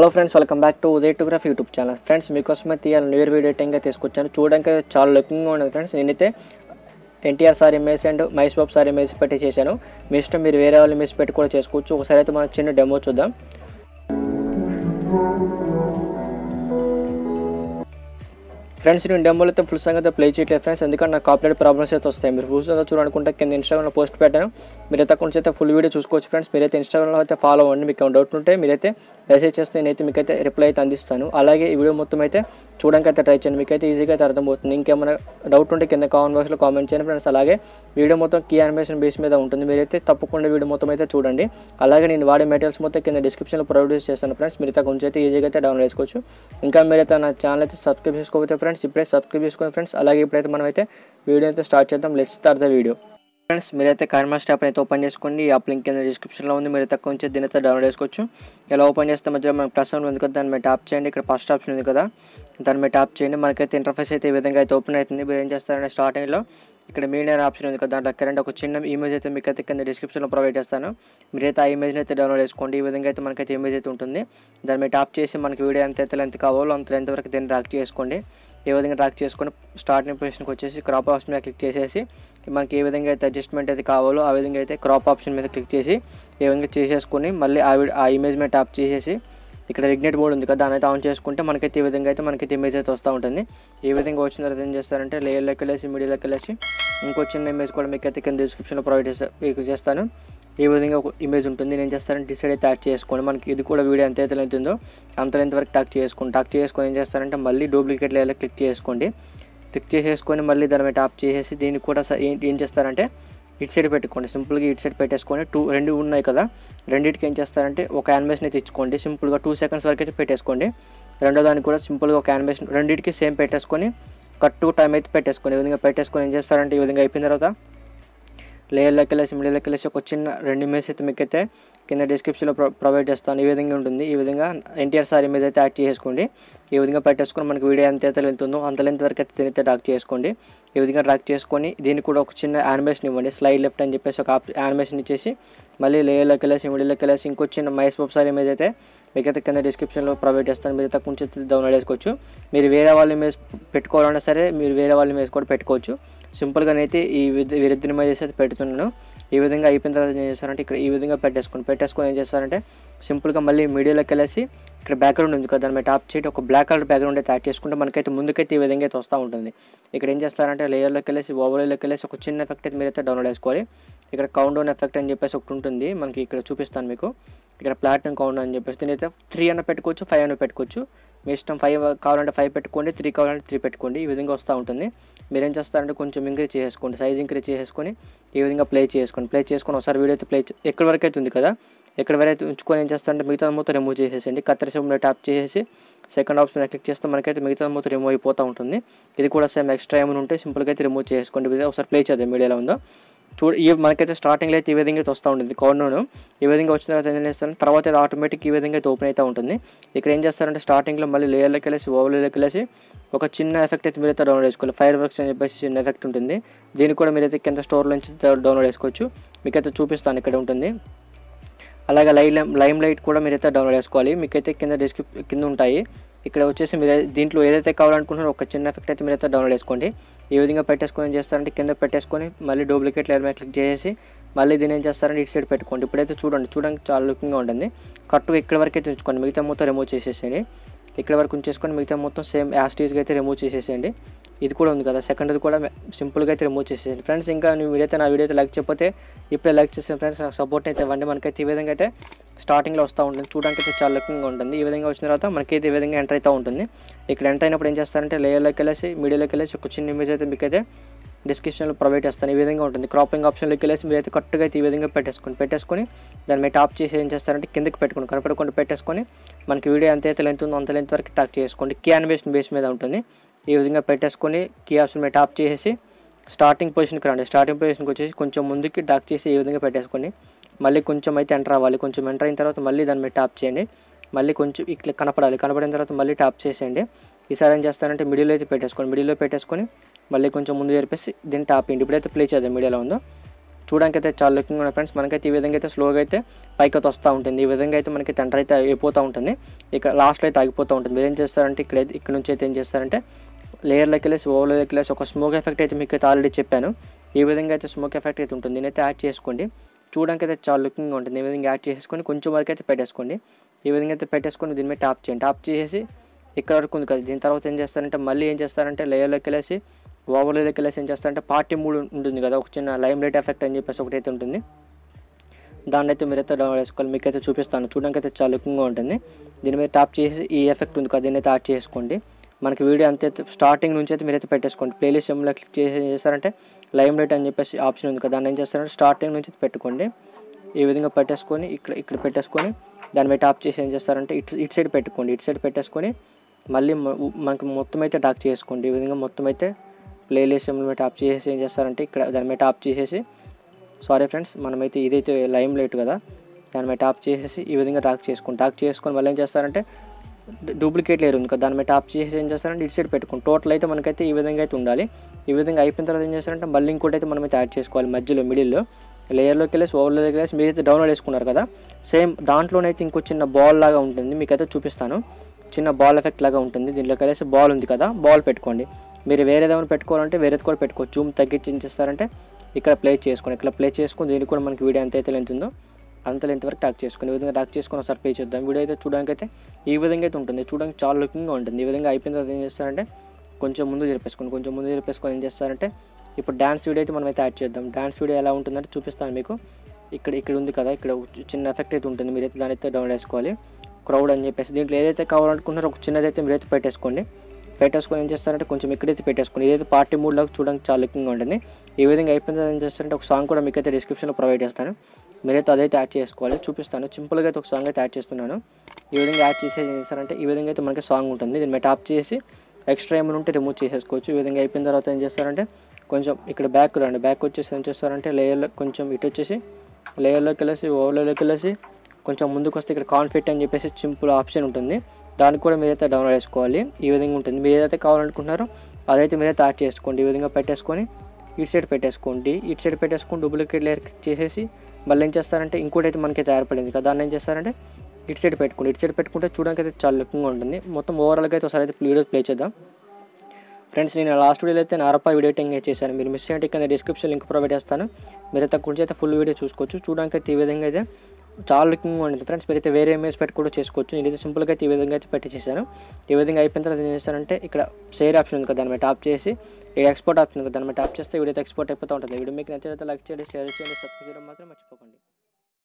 hello friends welcome back to Uday టోగ్రాఫ్ YouTube channel friends మీకోసమే తీయాలి న్యూ ఇయర్ వీడియో టైంగా తీసుకొచ్చాను చూడడానికి అయితే చాలా లుకింగ్గా ఉండదు ఫ్రెండ్స్ నేనైతే NTR sir image and Mahesh Babu sir image పెట్టి చేశాను మీ ఇష్టం మీరు వేరే వాళ్ళు ఇమేజ్ పెట్టి కూడా చేసుకోవచ్చు ఒకసారి అయితే మనం చిన్న డెమో చూద్దాం ఫ్రెండ్స్ నేను డెమోలో అయితే ఫుల్ సాంగ్ అయితే ప్లే చేయట్లేదు ఫ్రెండ్స్ ఎందుకంటే నాకు కాపరేట్ ప్రాబ్లమ్స్ అయితే వస్తాయి మీరు ఫుల్ సాంగ్ చూడాలనుకుంటే కింద ఇన్స్టాగ్రామ్లో పోస్ట్ పెట్టాను మీరైతే అక్కడ నుంచి అయితే ఫుల్ వీడియో చూసుకోవచ్చు ఫ్రెండ్స్ మీరైతే ఇన్స్టాగ్రామ్లో అయితే ఫాలో అవ్వండి మీకు ఏమైనా డౌట్ ఉంటే మీరైతే మెసేజ్ చేస్తే నేనైతే మీకైతే రిప్లై అయితే అందిస్తాను అలాగే ఈ వీడియో మొత్తం అయితే చూడడానికి అయితే ట్రై చేయండి మీకైతే ఈజీగా అయితే అర్థమవుతుంది ఇంకేమైనా డౌట్ ఉంటే కింద కామెంట్ బాక్స్లో కామెంట్ చేయండి ఫ్రెండ్స్ అలాగే వీడియో మొత్తం కీ అనిమేషన్ బేస్ మీద ఉంటుంది మీరైతే తప్పకుండా వీడియో మొత్తం అయితే చూడండి అలాగే నేను వాడే మెటీరియల్స్ మొత్తం కింద డిస్క్రిప్షన్లో ప్రొడ్యూస్ చేస్తాను ఫ్రెండ్స్ మీరైతే కొంచెం అయితే ఈజీగా అయితే డౌన్లోడ్ చేసుకోవచ్చు ఇంకా మీరైతే నా ఛానల్ అయితే సబ్స్క్రైబ్ చేసుకోకపోతే ఫ్రెండ్స్ ఇప్పుడే సబ్స్క్రైబ్ చేసుకోండి ఫ్రెండ్స్ అలాగే ఇప్పుడైతే మనం అయితే వీడియో అయితే స్టార్ట్ చేద్దాం let's start the video friends మీరైతే కైర్మాస్ యాప్ అయితే ఓపెన్ చేసుకోండి ఈ యాప్ లింక్ కింద డిస్క్రిప్షన్లో ఉంది మీరు తక్కువ నుంచి దీని అయితే డౌన్లోడ్ చేసుకోవచ్చు ఇలా ఓపెన్ చేస్తే మధ్యలో మనకి ప్లస్ ఉంది కదా దాని మీద ట్యాప్ చేయండి ఇక్కడ ఫస్ట్ ఆప్షన్ ఉంది కదా దాని మీద ట్యాప్ చేయండి మనకైతే ఇంటర్ఫేస్ అయితే ఈ విధంగా అయితే ఓపెన్ అవుతుంది మీరు ఏం చేస్తారంటే స్టార్టింగ్లో ఇక్కడ మీడియర్ ఆప్షన్ ఉంది కదా దాంట్లో కరెంట్ ఒక చిన్న ఇమేజ్ అయితే మీకు అయితే కింద డిస్క్రిప్షన్లో ప్రొవైడ్ చేస్తాను మీరైతే ఆ ఇమేజ్ని అయితే డౌన్లోడ్ చేసుకోండి ఈ విధంగా అయితే మనకైతే ఇమేజ్ అయితే ఉంటుంది దాని మీద ట్యాప్ చేసి మనకి వీడియో ఎంత అయితే లెంత్ కావాలో అంత లెంత్ వరకు దీన్ని ట్రాక్ చేసుకోండి ఏ విధంగా ట్రాక్ చేసుకొని స్టార్టింగ్ పొజిషన్కి వచ్చేసి క్రాప్ ఆప్షన్ మీద క్లిక్ చేసేసి మనకి ఏ విధంగా అయితే అడ్జస్ట్మెంట్ అయితే కావాలో ఆ విధంగా అయితే క్రాప్ ఆప్షన్ మీద క్లిక్ చేసి ఏ విధంగా చేసేసుకొని మళ్ళీ ఆ వి- ఆ ఇమేజ్ మీద ట్యాప్ చేసేసి ఇక్కడ రిగ్నెట్ మోడ్ ఉంది కదా దాని అయితే ఆన్ చేసుకుంటే మనకైతే ఈ విధంగా అయితే మనకైతే ఇమేజ్ అయితే వస్తూ ఉంటుంది ఈ విధంగా వచ్చిన తర్వాత ఏం చేస్తారంటే లేయర్లోకి వెళ్ళేసి మీడియాలోకి వెళ్ళేసి ఇంకో చిన్న ఇమేజ్ కూడా మీకు అయితే కింద డిస్క్రిప్షన్లో ప్రొవైడ్ చేస్తా మీకు చేస్తాను ఈ విధంగా ఒక ఇమేజ్ ఉంటుంది నేను చేస్తానంటే డిసైడ్ అయితే యాడ్ చేసుకోండి మనకి ఇది కూడా వీడియో ఎంత అయితే లెంత్ ఉందో అంత లెంత్ వరకు టాక్ చేసుకోండి టాక్ చేసుకొని ఏం చేస్తారంటే మళ్ళీ డూప్లికేట్ లేయర్లో క్లిక్ చేసుకోండి క్లిక్ చేసేసుకొని మళ్ళీ దాని మీద టాప్ చేసేసి దీన్ని కూడా స- ఏం ఏం చేస్తారంటే ఇటు సైడ్ పెట్టుకోండి సింపుల్గా ఇటు సైడ్ పెట్టేసుకొని టూ రెండు ఉన్నాయి కదా రెండింటికి ఏం చేస్తారంటే ఒక యానిమేషన్ అయితే ఇచ్చుకోండి సింపుల్గా టూ సెకండ్స్ వరకు అయితే పెట్టేసుకోండి రెండో దానికి కూడా సింపుల్గా ఒక యానిమేషన్ రెండింటికి సేమ్ పెట్టేసుకొని కరెక్ట్ టైం అయితే పెట్టేసుకోండి ఈ విధంగా పెట్టేసుకొని ఏం చేస్తారంటే ఈ విధంగా అయిపోయిన తర్వాత లేయర్లోకి వెళ్ళేసి మిడిల్లోకి వెళ్ళేసి ఒక చిన్న రెండు ఇమేజ్ అయితే మీకు అయితే కింద డిస్క్రిప్షన్లో ప్రొ ప్రొవైడ్ చేస్తాను ఈ విధంగా ఉంటుంది ఈ విధంగా ఎన్టీఆర్ సార్ ఇమేజ్ అయితే యాడ్ చేసుకోండి ఈ విధంగా పెట్టేసుకొని మనకి వీడియో ఎంత అయితే లెంత్ ఉందో అంత లెంత్ వరకు అయితే దీని అయితే డ్రాక్ చేసుకోండి ఈ విధంగా డ్రాక్ చేసుకొని దీనికి కూడా ఒక చిన్న యానిమేషన్ ఇవ్వండి స్లైడ్ లెఫ్ట్ అని చెప్పేసి ఒక యానిమేషన్ ఇచ్చేసి మళ్ళీ లేయర్లోకి వెళ్ళేసి మిడిల్లోకి వెళ్ళేసి ఇంకో చిన్న మహేష్ బాబు సార్ ఇమేజ్ అయితే మీకైతే కింద డిస్క్రిప్షన్లో ప్రొవైడ్ చేస్తాను మీరు తక్కువ నుంచి డౌన్లోడ్ చేసుకోవచ్చు మీరు వేరే వాళ్ళ ఇమేజ్ పెట్టుకోవాలన్నా సరే మీరు వేరే వాళ్ళ ఇమేజ్ కూడా పెట్టుకోవచ్చు సింపుల్గా అయితే ఈ విధ- వీరిద్దరి ఇమేజెస్ అయితే పెడుతున్నాను ఈ విధంగా అయిపోయిన తర్వాత ఏం చేస్తారంటే ఇక్కడ ఈ విధంగా పెట్టేసుకొని పెట్టేసుకొని ఏం చేస్తారంటే సింపుల్గా మళ్ళీ మీడియాలోకి వెళ్ళేసి ఇక్కడ బ్యాక్గ్రౌండ్ ఉంది కదా దాని మీద టాప్ చేసి ఒక బ్లాక్ కలర్ బ్యాక్గ్రౌండ్ అయితే యాడ్ చేసుకుంటే మనకైతే ముందుకైతే ఈ విధంగా అయితే వస్తూ ఉంటుంది ఇక్కడ ఏం చేస్తారంటే లేయర్లోకి వెళ్ళేసి ఓవర్లోకి వెళ్ళేసి ఒక చిన్న ఎఫెక్ట్ అయితే మీరైతే డౌన్లోడ్ చేసుకోవాలి ఇక్కడ కౌంట్ డౌన్ ఎఫెక్ట్ అని చెప్పేసి ఒకటి ఉంటుంది మనకి ఇక్కడ చూపిస్తాను మీకు ఇక్కడ ప్లాటినం కౌంట్ అని చెప్పేసి దీని అయితే త్రీ అన్న పెట్టుకోవచ్చు ఫైవ్ అన్న పెట్టుకోవచ్చు మీ ఇష్టం ఫైవ్ కావాలంటే ఫైవ్ పెట్టుకోండి త్రీ కావాలంటే త్రీ పెట్టుకోండి ఈ విధంగా వస్తూ ఉంటుంది మీరు ఏం చేస్తారంటే కొంచెం ఇంక్రీజ్ చేసుకోండి సైజ్ ఇంక్రీజ్ చేసుకొని ఈ విధంగా ప్లే చేసుకోండి ప్లే చేసుకొని ఒకసారి వీడియో అయితే ప్లే ఎక్కడి వరకు అయితే ఉంది కదా ఎక్కడి వరకు అయితే ఉంచుకొని ఏం చేస్తారంటే మిగతా మొత్తం రిమూవ్ చేసేసండి కత్తెరసేపు మీద ట్యాప్ చేసేసి సెకండ్ ఆప్షన్ మీద క్లిక్ చేస్తే మనకైతే మిగతా మొత్తం రిమూవ్ అయిపోతూ ఉంటుంది ఇది కూడా సేమ్ ఎక్స్ట్రా ఏమైనా ఉంటే సింపుల్గా అయితే రిమూవ్ చేసుకోండి ఇది ఒకసారి ప్లే చేద్దాం మీడియాలో ఉందో చూడ ఈ మనకైతే స్టార్టింగ్లో అయితే ఈ విధంగా అయితే వస్తూ ఉంటుంది కౌంట్ను ఈ విధంగా వచ్చిన తర్వాత ఏం చేస్తారంటే తర్వాత అది ఆటోమేటిక్ ఈ విధంగా అయితే ఓపెన్ అవుతూ ఉంటుంది ఇక్కడ ఏం చేస్తారంటే స్టార్టింగ్లో మళ్ళీ లేయర్లోకి వెళ్ళేసి ఓవర్లోకి వెళ్ళేసి ఒక చిన్న ఎఫెక్ట్ అయితే మీరైతే డౌన్లోడ్ చేసుకోవాలి ఫైర్ వర్క్స్ అని చెప్పేసి చిన్న ఎఫెక్ట్ ఉంటుంది దీనికి కూడా మీరైతే కింద స్టోర్ నుంచి డౌన్లోడ్ చేసుకోవచ్చు మీకైతే చూపిస్తాను ఇక్కడ ఉంటుంది అలాగే లైట్ లైమ్ లైట్ కూడా మీరైతే డౌన్లోడ్ చేసుకోవాలి మీకైతే కింద డిస్క్రిప్ కింద ఉంటాయి ఇక్కడ వచ్చేసి మీరు దీంట్లో ఏదైతే కావాలనుకుంటున్నారో ఒక చిన్న ఎఫెక్ట్ అయితే మీరైతే డౌన్లోడ్ చేసుకోండి ఈ విధంగా పెట్టేసుకొని ఏం చేస్తారంటే కింద పెట్టేసుకొని మళ్ళీ డూప్లికేట్ లేయర్ మీద క్లిక్ చేసేసి మళ్ళీ దీన్ని ఏం చేస్తారంటే ఇటు సైడ్ పెట్టుకోండి ఇప్పుడైతే చూడండి చూడడానికి చాలా లుకింగ్గా ఉంటుంది కరెక్ట్గా ఇక్కడ వరకు అయితే ఉంచుకోండి మిగతా మొత్తం రిమూవ్ చేసేసేయండి ఇక్కడ వరకు ఉంచేసుకొని మిగతా మొత్తం సేమ్ యాస్టీస్గా అయితే రిమూవ్ చేసేసేయండి ఇది కూడా ఉంది కదా సెకండ్ది కూడా సింపుల్గా అయితే రిమూవ్ చేసేయండి ఫ్రెండ్స్ ఇంకా నువ్వు వీడియో నా వీడియో అయితే లైక్ చెప్పితే ఇప్పుడే లైక్ చేసిన ఫ్రెండ్స్ నాకు సపోర్ట్ అయితే ఇవ్వండి మనకైతే ఈ విధంగా అయితే స్టార్టింగ్లో వస్తూ ఉంటుంది చూడడానికి అయితే చాలా లుకింగ్గా ఉంటుంది ఈ విధంగా వచ్చిన తర్వాత మనకైతే ఈ విధంగా ఎంటర్ అవుతూ ఉంటుంది ఇక్కడ ఎంటర్ అయినప్పుడు ఏం చేస్తారంటే లేయర్లోకి వెళ్ళేసి మీడియాలోకి వెళ్ళేసి ఒక చిన్న ఇమేజ్ అయితే మీకైతే డిస్క్రిప్షన్లో ప్రొవైడ్ చేస్తాను ఈ విధంగా ఉంటుంది క్రాపింగ్ ఆప్షన్లోకి వెళ్ళేసి మీరైతే కరెక్ట్గా అయితే ఈ విధంగా పెట్టేసుకొని పెట్టేసుకొని దాని మీద టాప్ చేసి ఏం చేస్తారంటే కిందకి పెట్టుకుని కనపడకుండా పెట్టేసుకొని మనకి వీడియో ఎంత అయితే లెంత్ ఉందో అంత లెంత్ వరకు టాక్ చేసుకోండి కీ అనిమేషన్ బేస్ మీద ఉంటుంది ఈ విధంగా పెట్టేసుకొని కీ ఆప్షన్ మీద టాప్ చేసేసి స్టార్టింగ్ పొజిషన్కి రండి స్టార్టింగ్ పొజిషన్కి వచ్చేసి కొంచెం ముందుకి డాక్ చేసి ఈ విధంగా పెట్టేసుకొని మళ్ళీ కొంచెం అయితే ఎంటర్ అవ్వాలి కొంచెం ఎంటర్ అయిన తర్వాత మళ్ళీ దాని మీద టాప్ చేయండి మళ్ళీ కొంచెం ఇట్లా కనపడాలి కనపడిన తర్వాత మళ్ళీ టాప్ చేసేయండి ఈసారి ఏం చేస్తారంటే మిడిల్లో అయితే పెట్టేసుకోండి మిడిల్లో పెట్టేసుకొని మళ్ళీ కొంచెం ముందు జరిపేసి దీన్ని టాప్ చేయండి ఇప్పుడైతే ప్లే చేద్దాం మీడియాలో ఉందో చూడడానికి అయితే చాలా లుకింగ్ ఉన్నాయి ఫ్రెండ్స్ మనకైతే ఈ విధంగా అయితే స్లోగా అయితే పైకి అయితే వస్తూ ఉంటుంది ఈ విధంగా అయితే మనకి టెండర్ అయితే అయిపోతూ ఉంటుంది ఇక్కడ లాస్ట్లో అయితే ఆగిపోతూ ఉంటుంది మీరు ఏం చేస్తారంటే ఇక్కడ ఇక్కడ నుంచి అయితే ఏం చేస్తారంటే లేయర్లోకి వెళ్ళేసి ఓవర్లోకి వెళ్ళేసి ఒక స్మోక్ ఎఫెక్ట్ అయితే మీకు అయితే ఆల్రెడీ చెప్పాను ఈ విధంగా అయితే స్మోక్ ఎఫెక్ట్ అయితే ఉంటుంది దీని అయితే యాడ్ చేసుకోండి చూడడానికి అయితే చాలా లుకింగ్గా ఉంటుంది ఈ విధంగా యాడ్ చేసుకొని కొంచెం వరకు అయితే పెట్టేసుకోండి ఈ విధంగా అయితే పెట్టేసుకొని దీని మీద టాప్ చేయండి టాప్ చేసేసి ఇక్కడ వరకు ఉంది కదా దీని తర్వాత ఏం చేస్తారంటే మళ్ళీ ఏం చేస్తారంటే లేయర్లోకి వెళ్ళేసి ఓవర్లోకి వెళ్ళేసి ఏం చేస్తారంటే పార్టీ మూడు ఉంటుంది కదా ఒక చిన్న లైమ్ లైట్ ఎఫెక్ట్ అని చెప్పేసి ఒకటి అయితే ఉంటుంది దాన్ని అయితే మీరైతే డౌన్లోడ్ చేసుకోవాలి మీకు అయితే చూపిస్తాను చూడడానికి అయితే చాలా లుకింగ్గా ఉంటుంది దీని మీద టాప్ చేసి ఈ ఎఫెక్ట్ ఉంది కదా దీన్ని అయితే యాడ్ చేసుకోండి మనకి వీడియో అంతే స్టార్టింగ్ నుంచి అయితే మీరైతే పెట్టేసుకోండి ప్లేలిస్ట్ ఏమైనా క్లిక్ చేసి ఏం చేస్తారంటే లైమ్ లైట్ అని చెప్పేసి ఆప్షన్ ఉంది కదా దాన్ని ఏం చేస్తారంటే స్టార్టింగ్ నుంచి అయితే పెట్టుకోండి ఈ విధంగా పెట్టేసుకొని ఇక్కడ ఇక్కడ పెట్టేసుకొని దాని మీద టాప్ చేసి ఏం చేస్తారంటే ఇటు ఇటు సైడ్ పెట్టుకోండి ఇటు సైడ్ పెట్టేసుకొని మళ్ళీ మ- మనకి మొత్తం అయితే టాప్ చేసుకోండి ఈ విధంగా మొత్తం అయితే ప్లేలిస్ట్ ఏమైనా టాప్ చేసేసి ఏం చేస్తారంటే ఇక్కడ దాని మీద టాప్ చేసేసి సారీ ఫ్రెండ్స్ మనమైతే ఇదైతే లైమ్ లైట్ కదా దాని మీద టాప్ చేసేసి ఈ విధంగా టాక్ చేసుకోండి టాక్ చేసుకొని మళ్ళీ ఏం చేస్తారంటే డూప్లికేట్ లేయర్ ఉంది కదా దాని మీద టాప్ చేసి ఏం చేస్తారంటే ఇటు సైడ్ పెట్టుకోండి టోటల్ అయితే మనకైతే ఈ విధంగా అయితే ఉండాలి ఈ విధంగా అయిపోయిన తర్వాత ఏం చేస్తారంటే మళ్ళీ ఇంకోటి అయితే మనం అయితే యాడ్ చేసుకోవాలి మధ్యలో మిడిల్లో లేయర్లోకి వెళ్ళేసి ఓవర్లోకి వెళ్ళేసి మీరైతే డౌన్లోడ్ చేసుకున్నారు కదా సేమ్ దాంట్లోనైతే ఇంకో చిన్న బాల్ లాగా ఉంటుంది మీకైతే చూపిస్తాను చిన్న బాల్ ఎఫెక్ట్ లాగా ఉంటుంది దీంట్లోకి వెళ్ళేసి బాల్ ఉంది కదా బాల్ పెట్టుకోండి మీరు వేరేది ఏమైనా పెట్టుకోవాలంటే వేరేది కూడా పెట్టుకోవచ్చు జూమ్ తగ్గించి ఏం చేస్తారంటే ఇక్కడ ప్లే చేసుకోండి ఇక్కడ ప్లే చేసుకొని దీనికి కూడా మనకి వీడియో ఎంత అయితే లెంత్ ఉందో అంత లెంత్ వరకు టాక్ చేసుకుని ఈ విధంగా టాక్ చేసుకొని ఒకసారి ప్లే చేద్దాం వీడియో అయితే చూడడానికి అయితే ఈ విధంగా అయితే ఉంటుంది చూడడానికి చాలా లుకింగ్గా ఉంటుంది ఈ విధంగా అయిపోయిన తర్వాత ఏం చేస్తారంటే కొంచెం ముందు జరిపేసుకొని కొంచెం ముందు జరిపేసుకొని ఏం చేస్తారంటే ఇప్పుడు డ్యాన్స్ వీడియో అయితే మనం అయితే యాడ్ చేద్దాం డ్యాన్స్ వీడియో ఎలా ఉంటుందంటే చూపిస్తాను మీకు ఇక్కడ ఇక్కడ ఉంది కదా ఇక్కడ ఒక చిన్న ఎఫెక్ట్ అయితే ఉంటుంది మీరైతే దాని అయితే డౌన్లోడ్ చేసుకోవాలి క్రౌడ్ అని చెప్పేసి దీంట్లో ఏదైతే కావాలనుకుంటున్నారో ఒక చిన్నది అయితే మీరైతే పెట్టేసుకోండి పెట్టేసుకొని ఏం చేస్తారంటే కొంచెం ఇక్కడైతే పెట్టేసుకోండి ఇదైతే పార్టీ మూడ్లో చూడడానికి చాలా లుకింగ్గా ఉంటుంది ఈ విధంగా అయిపోయిన తర్వాత ఏం చేస్తారంటే ఒక సాంగ్ కూడా మీకు అయితే డిస్క్రిప్షన్లో ప్రొవైడ్ చేస్తాను మీరైతే అదైతే యాడ్ చేసుకోవాలి చూపిస్తాను సింపుల్గా అయితే ఒక సాంగ్ అయితే యాడ్ చేస్తున్నాను ఈ విధంగా యాడ్ చేసి ఏం చేస్తారంటే ఈ విధంగా అయితే మనకి సాంగ్ ఉంటుంది దీన్ని మీద టాప్ చేసి ఎక్స్ట్రా ఏమైనా ఉంటే రిమూవ్ చేసేసుకోవచ్చు ఈ విధంగా అయిపోయిన తర్వాత ఏం చేస్తారంటే కొంచెం ఇక్కడ బ్యాక్ రండి బ్యాక్ వచ్చేసి ఏం చేస్తారంటే లేయర్లో కొంచెం ఇటు వచ్చేసి లేయర్లోకి వెళ్ళేసి ఓవర్లోకి వెళ్ళేసి కొంచెం ముందుకు వస్తే ఇక్కడ కాన్ఫిట్ అని చెప్పేసి సింపుల్ ఆప్షన్ ఉంటుంది దానికి కూడా మీరైతే డౌన్లోడ్ చేసుకోవాలి ఈ విధంగా ఉంటుంది మీరు ఏదైతే కావాలనుకుంటున్నారో అదైతే మీరైతే యాడ్ చేసుకోండి ఈ విధంగా పెట్టేసుకొని ఇటు సైడ్ పెట్టేసుకోండి ఇటు సైడ్ పెట్టేసుకొని డూప్లికేట్ లేయర్ చేసేసి మళ్ళీ ఏం చేస్తారంటే ఇంకోటి అయితే మనకి తయారుపడింది కదా దాన్ని ఏం చేస్తారంటే ఇటు సైడ్ పెట్టుకోండి ఇటు సైడ్ పెట్టుకుంటే చూడడానికి అయితే చాలా లుకింగ్గా ఉంటుంది మొత్తం ఓవరాల్గా అయితే ఒకసారి అయితే వీడియో ప్లే చేద్దాం ఫ్రెండ్స్ నేను లాస్ట్ వీడియోలో అయితే నారపా వీడియో ఎడిటింగ్ చేశాను మీరు మిస్ అయ్యంటే కింద డిస్క్రిప్షన్ లింక్ ప్రొవైడ్ చేస్తాను మీరు అయితే కొంచెం అయితే ఫుల్ వీడియో చూసుకోవచ్చు చూడడానికి అయితే ఈ విధంగా అయితే చాలా లుకింగ్ ఉంటుంది ఫ్రెండ్స్ మీరైతే వేరే ఇమేజ్ పెట్టి కూడా చేసుకోవచ్చు నేనైతే సింపుల్గా అయితే ఈ విధంగా అయితే పెట్టి చేశాను ఈ విధంగా అయిపోయిన తర్వాత ఏం చేస్తానంటే ఇక్కడ షేర్ ఆప్షన్ ఉంది కదా దాని మీద టాప్ చేసి ఈ ఎక్స్పోర్ట్ ఆప్షన్ ఉంది కదా దాని మీద టాప్ చేస్తే వీడియో ఎక్స్పోర్ట్ అయిపోతూ ఉంటుంది వీడియో మీకు నచ్చినట్లయితే లైక్ చేయండి షేర్ చేయండి సబ్స్క్రైబ్ చేయడం మాత్రం మర్చిపోకండి